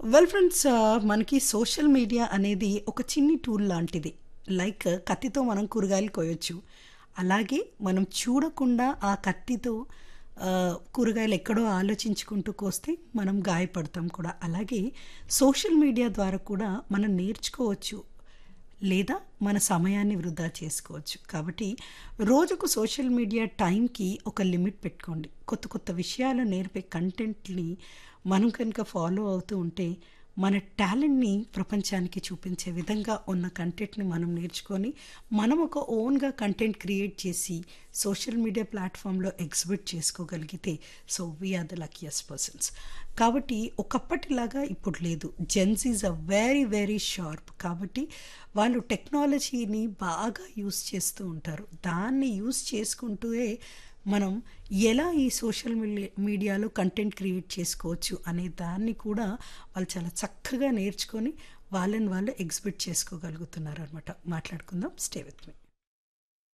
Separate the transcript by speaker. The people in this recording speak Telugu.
Speaker 1: వెల్ ఫ్రెండ్స్ మనకి సోషల్ మీడియా అనేది ఒక చిన్ని టూల్ లాంటిది లైక్ కత్తితో మనం కూరగాయలు కోయొచ్చు అలాగే మనం చూడకుండా ఆ కత్తితో ఆ, కూరగాయలు ఎక్కడో ఆలోచించుకుంటూ కోస్తే మనం గాయపడతాం కూడా అలాగే సోషల్ మీడియా ద్వారా కూడా మనం నేర్చుకోవచ్చు లేదా మన సమయాన్ని వృధా చేసుకోవచ్చు కాబట్టి రోజుకు సోషల్ మీడియా టైంకి ఒక లిమిట్ పెట్టుకోండి కొత్త కొత్త విషయాలు నేర్పే కంటెంట్ని మనం కనుక ఫాలో అవుతూ ఉంటే మన టాలెంట్ని ప్రపంచానికి చూపించే విధంగా ఉన్న కంటెంట్ని మనం నేర్చుకొని మనం ఒక ఓన్గా కంటెంట్ క్రియేట్ చేసి సోషల్ మీడియా ప్లాట్ఫామ్లో ఎగ్జిబిట్ చేసుకోగలిగితే so we are the luckiest persons కాబట్టి ఒకప్పటిలాగా ఇప్పుడు లేదు gen Z is a very very sharp కాబట్టి వాళ్ళు టెక్నాలజీని బాగా యూస్ చేస్తూ ఉంటారు దాన్ని యూస్ చేసుకుంటూనే మనం ఎలా ఈ సోషల్ మీడియా మీడియాలో కంటెంట్ క్రియేట్ చేసుకోవచ్చు అనే దాన్ని కూడా వాళ్ళు చాలా చక్కగా నేర్చుకొని వాళ్ళని వాళ్ళు ఎగ్జిబిట్ చేసుకోగలుగుతున్నారు అనమాట మాట్లాడుకుందాం స్టే విత్ మీ